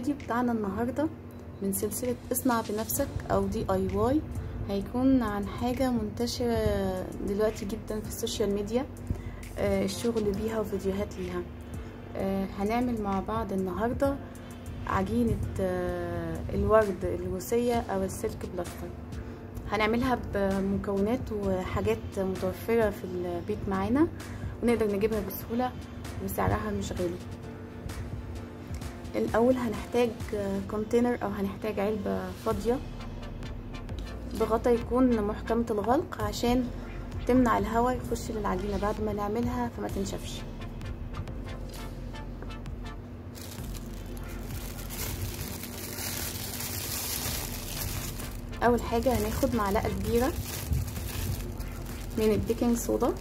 الفيديو بتاعنا النهاردة من سلسلة اصنع بنفسك او دي اي واي هيكون عن حاجة منتشرة دلوقتي جدا في السوشيال ميديا آه الشغل بيها وفيديوهات ليها آه هنعمل مع بعض النهاردة عجينة آه الورد الروسية او السلك بلاستر هنعملها بمكونات وحاجات متوفرة في البيت معانا ونقدر نجيبها بسهولة وسعرها مش غالي الاول هنحتاج كونتينر او هنحتاج علبة فاضية بغطا يكون محكمة الغلق عشان تمنع الهواء يخش للعجينة بعد ما نعملها فما تنشفش اول حاجة هناخد معلقة كبيرة من البيكنج صودا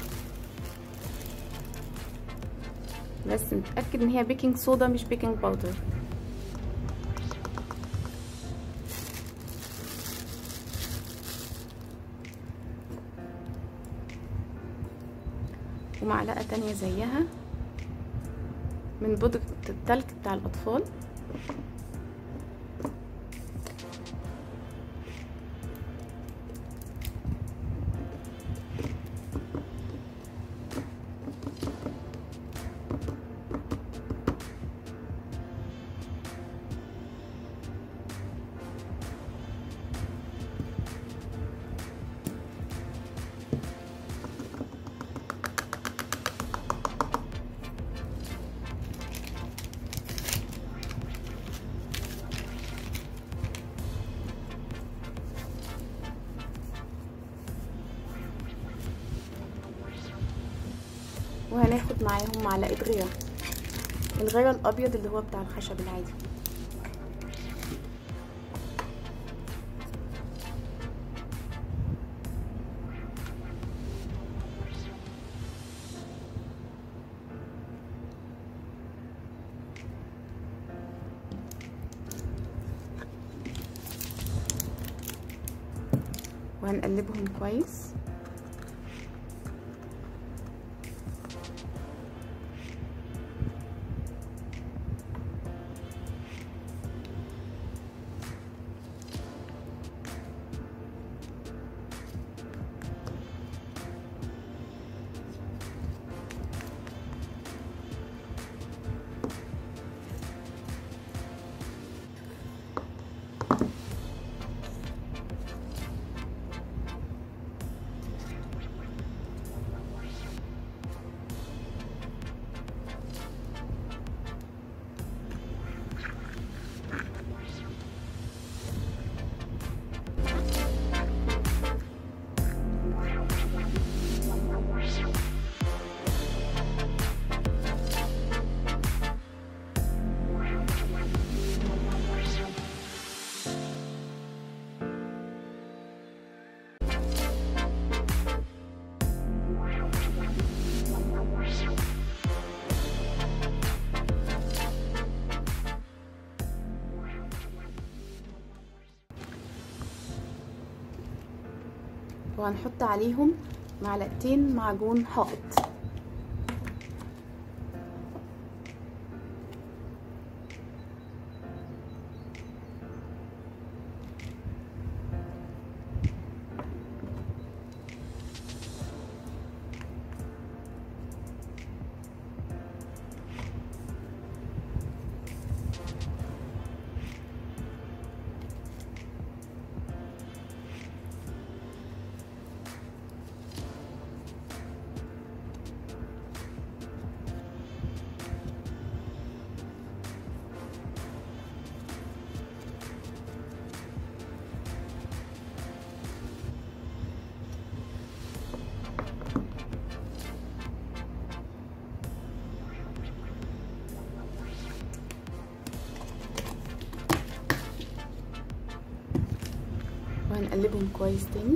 بس نتأكد ان هي بيكنج صودا مش بيكنج باودر ومعلقة تانية زيها من بودرة التلج بتاع الأطفال وهناخد معاهم معلقه غيره الغيره الابيض اللي هو بتاع الخشب العادي وهنقلبهم كويس وهنحط عليهم معلقتين معجون حائط وهنقلبهم كويس تاني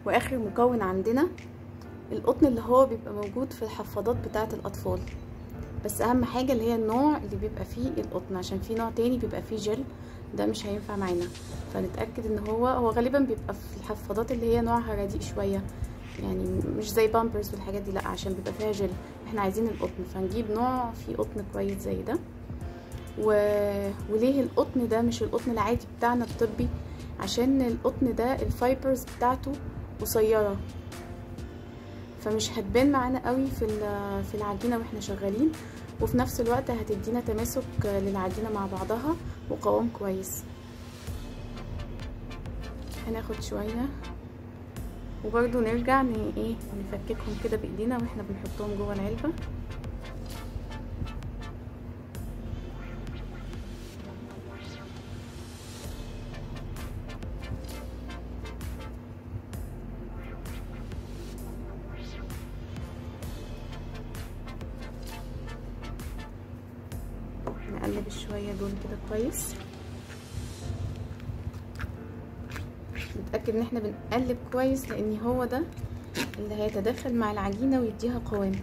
واخر مكون عندنا القطن اللي هو بيبقى موجود في الحفاضات بتاعه الاطفال بس اهم حاجه اللي هي النوع اللي بيبقى فيه القطن عشان في نوع تاني بيبقى فيه جل ده مش هينفع معانا فنتاكد ان هو هو غالبا بيبقى في الحفاضات اللي هي نوعها رديء شويه يعني مش زي بامبرز والحاجات دي لا عشان بيبقى فيها جل احنا عايزين القطن فنجيب نوع فيه قطن كويس زي ده و... وليه القطن ده مش القطن العادي بتاعنا الطبي عشان القطن ده الفايبرز بتاعته قصيره فمش هتبان معانا قوي في في العجينه واحنا شغالين وفي نفس الوقت هتدينا تماسك للعجينه مع بعضها وقوام كويس هناخد شويه وبرده نرجع ن... ايه نفككهم كده بايدينا واحنا بنحطهم جوه العلبه نقلب الشوية دول كده كويس نتأكد ان احنا بنقلب كويس لان هو ده اللي هيتداخل مع العجينة ويديها قوام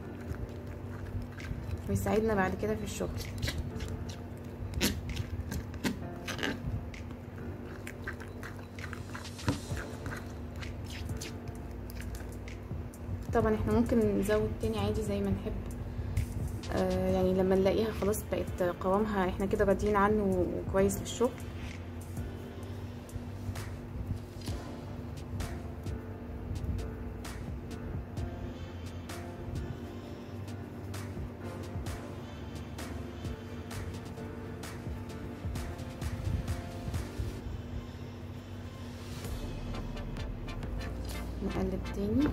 ويساعدنا بعد كده في الشغل طبعا احنا ممكن نزود تاني عادي زي ما نحب آه يعني لما نلاقيها خلاص بقت قوامها احنا كده راضيين عنه وكويس للشغل نقلب تاني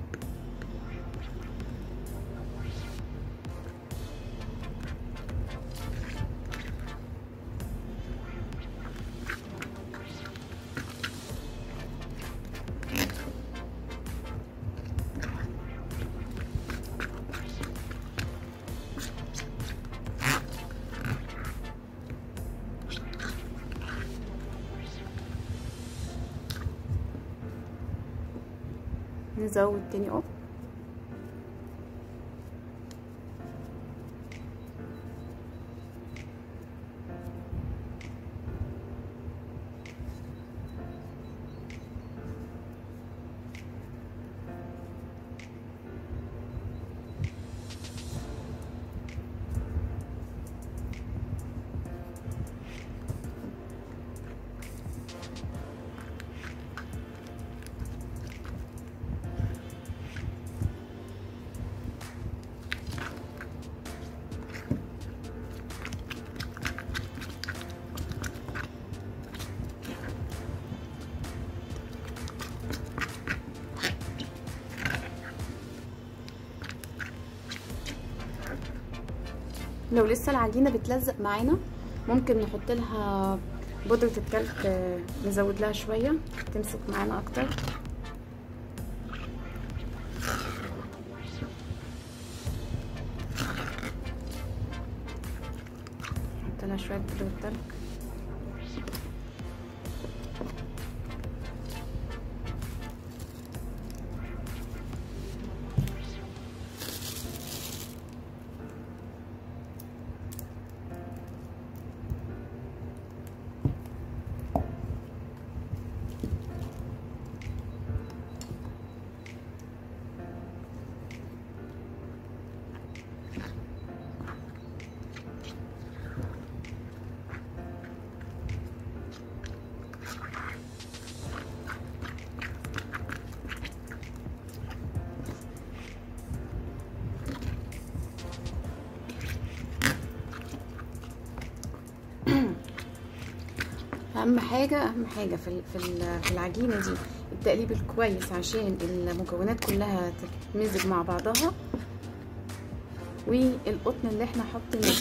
نزود تاني اهو لو لسه العجينه بتلزق معانا ممكن نحط لها بودره الكلف نزود لها شويه تمسك معانا اكتر نحط لها شويه بودره التلج اهم حاجه اهم حاجه في في في العجينه دي التقليب الكويس عشان المكونات كلها تتمزج مع بعضها والقطن اللي احنا حاطينه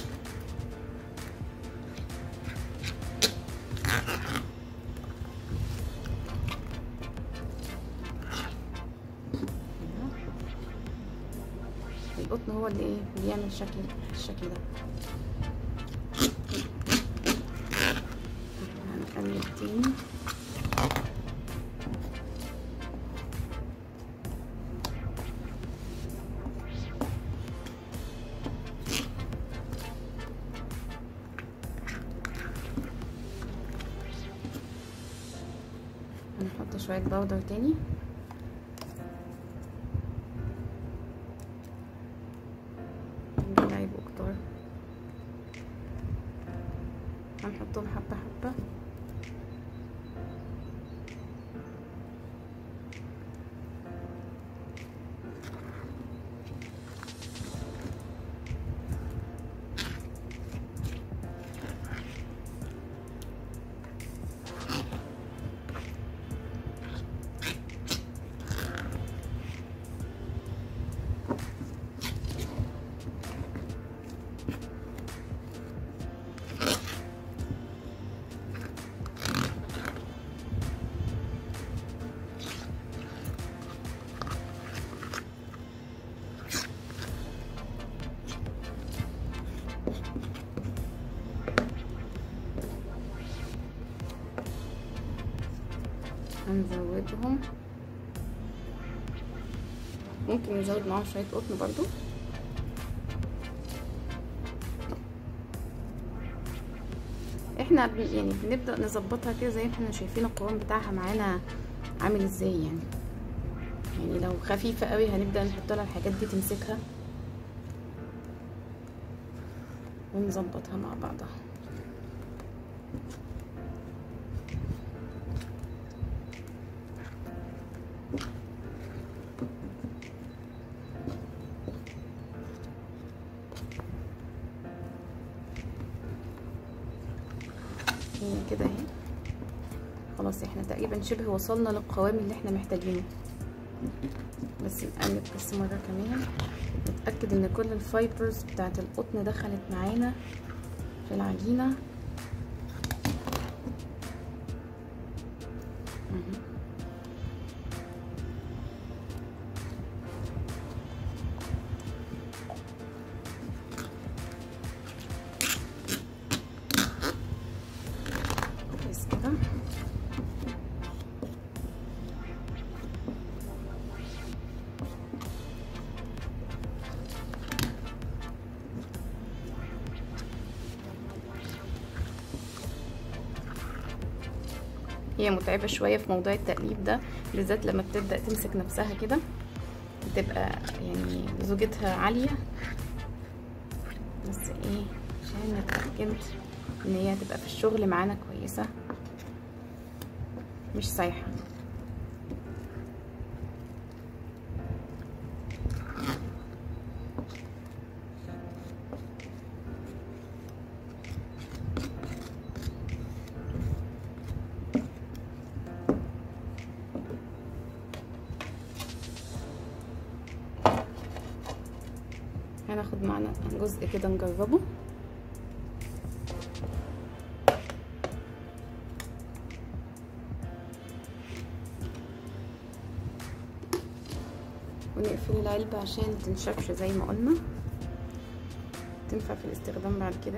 القطن هو اللي ايه بيعمل الشكل الشكل ده هنقلب تاني نحط شوية باودر تاني دول هيبقوا كتار هنحطهم حبة حبة هنزودهم ممكن نزود معاهم شوية قطن برضو احنا بن يعني بنبدأ نظبطها كده زي ما احنا شايفين القوام بتاعها معانا عامل ازاي يعني يعني لو خفيفة قوي هنبدأ نحط لها الحاجات دي تمسكها ونظبطها مع بعضها هي كده اهي خلاص احنا تقريبا شبه وصلنا للقوام اللي احنا محتاجينه بس نقلب بس مرة كمان نتأكد ان كل الفايبرز بتاعت القطن دخلت معانا في العجينة بس كده هي متعبة شوية في موضوع التقليب ده بالذات لما بتبدأ تمسك نفسها كده بتبقى يعني زوجتها عالية بس ايه عشان اتأكد ان هي هتبقى في الشغل معانا كويسة مش سايحة هناخد معنا جزء كده نجربه ونقفل العلبة عشان تنشفش زي ما قلنا تنفع في الاستخدام بعد كده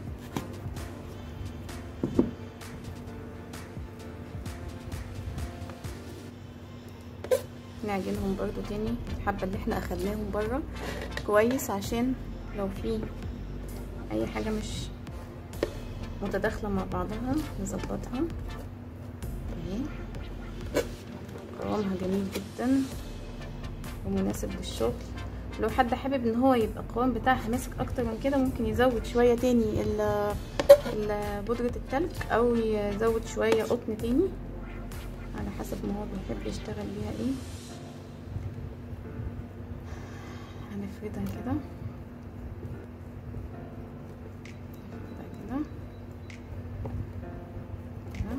نعجنهم برضو تاني الحبة اللي احنا اخدناهم برا كويس عشان لو في اي حاجة مش متداخلة مع بعضها نظبطها اهي قوامها جميل جدا ومناسب للشغل لو حد حابب ان هو يبقى القوام بتاعها ماسك اكتر من كده ممكن يزود شوية تاني بودرة التلج او يزود شوية قطن تاني على حسب ما هو بيحب يشتغل بيها ايه هنفردها كده كده كده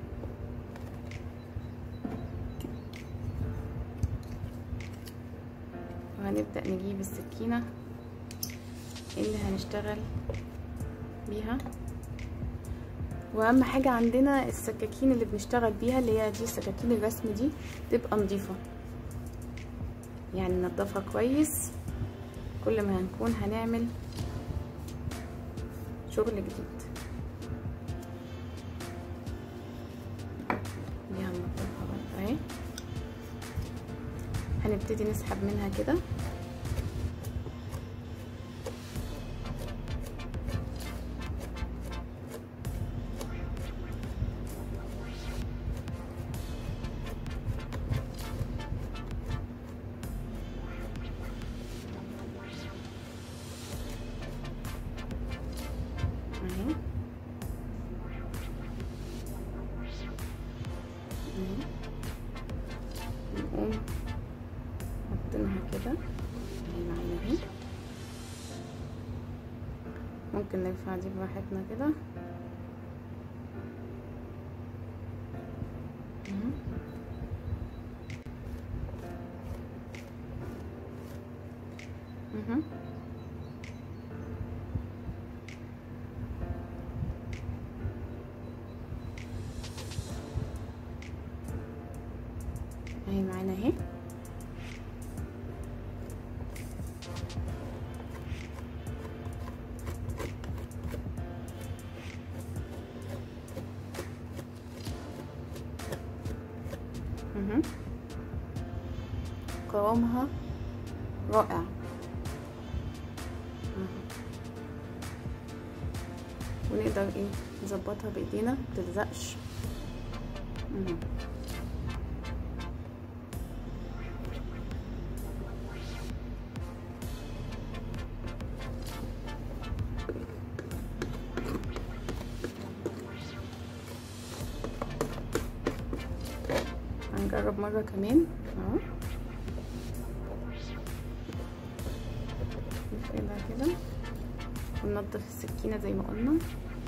وهنبدأ نجيب السكينة اللي هنشتغل بيها واهم حاجة عندنا السكاكين اللي بنشتغل بيها اللي هي دي سكاكين الرسم دي تبقى نظيفة يعني ننضفها كويس كل ما هنكون هنعمل شغل جديد دي هننضفها برضه اهي هنبتدي نسحب منها كده كده اهي معانا اهي ممكن نرفع دي براحتنا كده اها اهي معانا اهي اها قوامها رائع ونقدر ايه نظبطها بايدينا متلزقش هنجرب مرة كمان اهو نفردها كده وننضف السكينة زي ما قلنا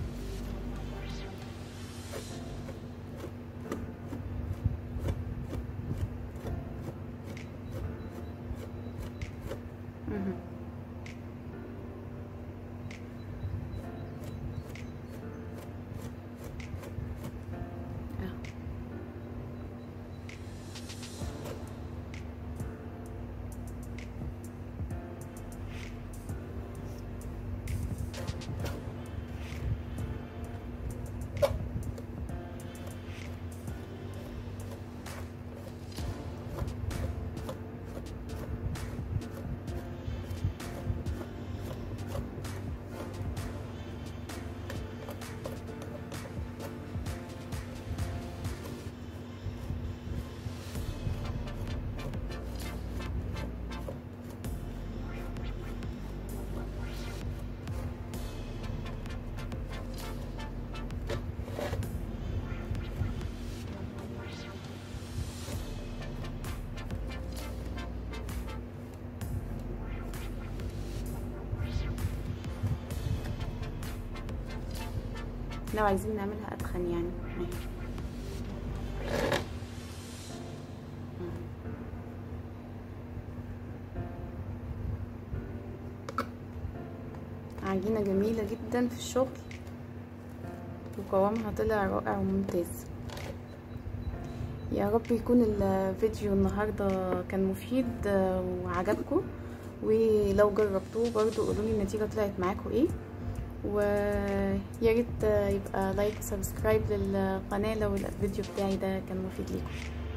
لو عايزين نعملها اتخن يعني عجينة جميلة جدا في الشغل وقوامها طلع رائع وممتاز يا رب يكون الفيديو النهاردة كان مفيد وعجبكم ولو جربتوه برضو قولولي النتيجة طلعت معاكم ايه ويا ريت يبقى لايك وسبسكرايب للقناه لو الفيديو بتاعي ده كان مفيد ليكم